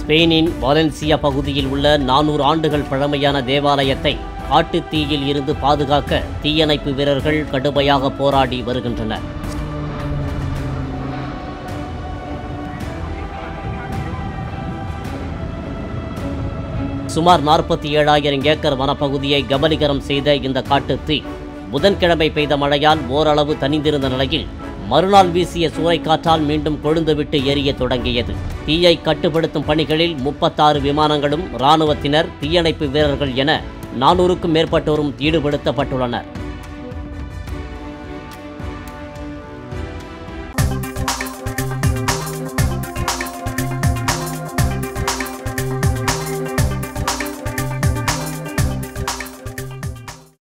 ஸ்பெயினின் வாலன்சியா பகுதியில் உள்ள நானூறு ஆண்டுகள் பழமையான தேவாலயத்தை காட்டுத் தீயில் இருந்து பாதுகாக்க தீயணைப்பு வீரர்கள் கடுமையாக போராடி வருகின்றனர் சுமார் நாற்பத்தி ஏழாயிரம் ஏக்கர் வனப்பகுதியை கபலீகரம் செய்த இந்த காட்டுத் தீ புதன்கிழமை பெய்த மழையால் ஓரளவு தணிந்திருந்த நிலையில் மறுநாள் வீசிய சூறைக்காற்றால் மீண்டும் கொழுந்துவிட்டு எரிய தொடங்கியது தீயை கட்டுப்படுத்தும் பணிகளில் முப்பத்தாறு விமானங்களும் இராணுவத்தினர் தீயணைப்பு வீரர்கள் என நானூறுக்கும் மேற்பட்டோரும் ஈடுபடுத்தப்பட்டுள்ளனர்